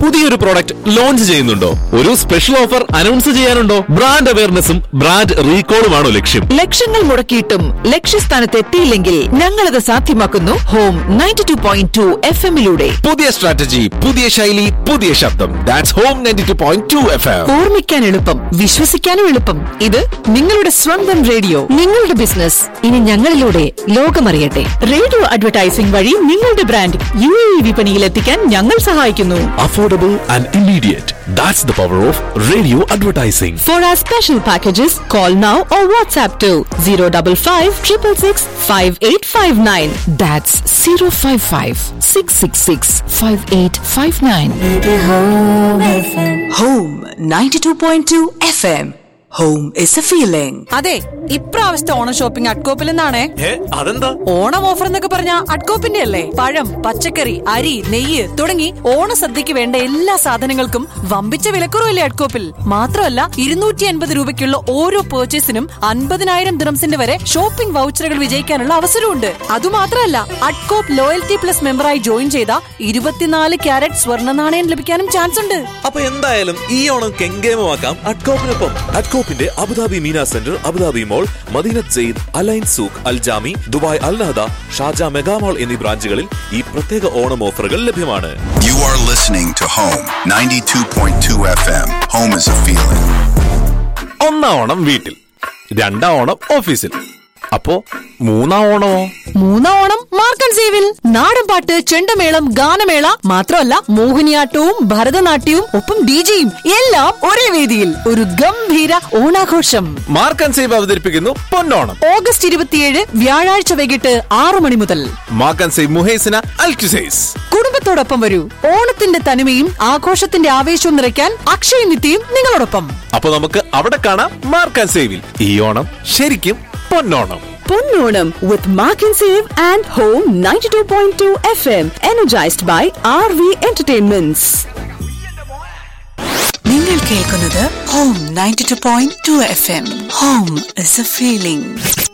പുതിയൊരു product launch ചെയ്യുന്നുണ്ടോ ഒരു സ്പെഷ്യൽ ഓഫർ അനൗൺസ് ചെയ്യാനുണ്ടോ ബ്രാൻഡ് അവയർനെസ്സും ബ്രാൻഡ് റീകോളുമാണോ ലക്ഷ്യം ലക്ഷങ്ങൾ മുടക്കിയിട്ടും ലക്ഷ്യസ്ഥാനത്ത് എത്തിയില്ലെങ്കിൽ ഞങ്ങളത് സാധ്യമാക്കുന്നു home ninety two point two F എമ്മിലൂടെ പുതിയ സ്ട്രാറ്റജി പുതിയ ശൈലി പുതിയ ശബ്ദം that's home ninety two point two F M ഓർമ്മിക്കാൻ എളുപ്പം വിശ്വസിക്കാനും എളുപ്പം ഇത് നിങ്ങളുടെ സ്വന്തം റേഡിയോ നിങ്ങളുടെ ബിസിനസ് ഇനി ഞങ്ങളിലൂടെ ലോകമറിയട്ടെ റേഡിയോ അഡ്വർടൈസിംഗ് വഴി നിങ്ങളുടെ ബ്രാൻഡ് യു എ വിപണിയിൽ എത്തിക്കാൻ ഞങ്ങൾ സഹായിക്കുന്നു affordable and immediate that's the power of radio advertising For our special packages, call now or WhatsApp to 055 666 5859. That's 055 666 5859. Home 92.2 FM. Home is a feeling. അതെ ഇപ്രാവശ്യത്തെ Onam shopping അഡ്കോപ്പിൽ നിന്നാണേ അതെന്താ Onam offer എന്നൊക്കെ പറഞ്ഞ അഡ്കോപ്പിന്റെ അല്ലേ പഴം പച്ചക്കറി അരി നെയ്യ് തുടങ്ങി ഓണസദ്യക്ക് വേണ്ട എല്ലാ സാധനങ്ങൾക്കും വമ്പിച്ച വിലക്കുറവല്ലേ അഡ്കോപ്പിൽ മാത്രമല്ല ഇരുന്നൂറ്റി അൻപത് രൂപയ്ക്കുള്ള ഓരോ പേർച്ചേസിനും അൻപതിനായിരം ദിറംസിന്റെ വരെ ഷോപ്പിംഗ് വൗച്ചറുകൾ വിജയിക്കാനുള്ള അവസരമുണ്ട് അതുമാത്രമല്ല അഡ്കോപ്പ് ലോയൽറ്റി പ്ലസ് മെമ്പറായി ജോയിൻ ചെയ്ത ഇരുപത്തിനാല് ക്യാരറ്റ് സ്വർണ്ണ നാണയം ലഭിക്കാനും ചാൻസ് ഉണ്ട് അപ്പൊ എന്തായാലും ഈ ഓണം കെങ്കേമമാക്കാം അഡ്കോപ്പിനൊപ്പം അഡ്കോപ്പിന്റെ Abu Dhabi Mina centre Abu Dhabi mall Madinat Zayed Al Ain Souq Al Jimi Dubai Al Nahda ഷാജ മെഗാമോൾ എന്നീ ബ്രാഞ്ചുകളിൽ ഈ പ്രത്യേക ഓണം ഓഫറുകൾ ലഭ്യമാണ് You are listening to Home 92.2 FM. Home is a feeling. ഒന്നാം ഓണം വീട്ടിൽ രണ്ടാം ഓണം ഓഫീസിൽ അപ്പോ മൂന്നാം ഓണമോ മൂന്നാം ഓണം മാർക്കൻ സേവിൽ നാടൻ പാട്ട് ചെണ്ടമേളം ഗാനമേള മാത്രമല്ല മോഹിനിയാട്ടവും ഭരതനാട്യവും ഒപ്പം ഡിജയും എല്ലാം ഒരേ വേദിയിൽ ഒരു ഗംഭീര ഓണാഘോഷം മാർക്ക് ആൻഡ് സേവ് അവതരിപ്പിക്കുന്നു പൊന്നോണം ഓഗസ്റ്റ് ഇരുപത്തിയേഴ് വ്യാഴാഴ്ച വൈകിട്ട് ആറു മണി മുതൽ mark and save Muhaisnah Al Qusais കുടുംബത്തോടൊപ്പം വരൂ ഓണത്തിന്റെ തനിമയും ആഘോഷത്തിന്റെ ആവേശവും നിറയ്ക്കാൻ അക്ഷയ നിത്യയും നിങ്ങളോടൊപ്പം അപ്പൊ നമുക്ക് അവിടെ കാണാം മാർക്ക് ആൻഡ് സേവിൽ ഈ ഓണം ശരിക്കും പൊന്നോണം Ponnonam with Mark and Save and Home 92.2 FM. Energized by RV Entertainments. നിങ്ങൾ കേൾക്കുന്നത് Home 92.2 FM. Home is a feeling.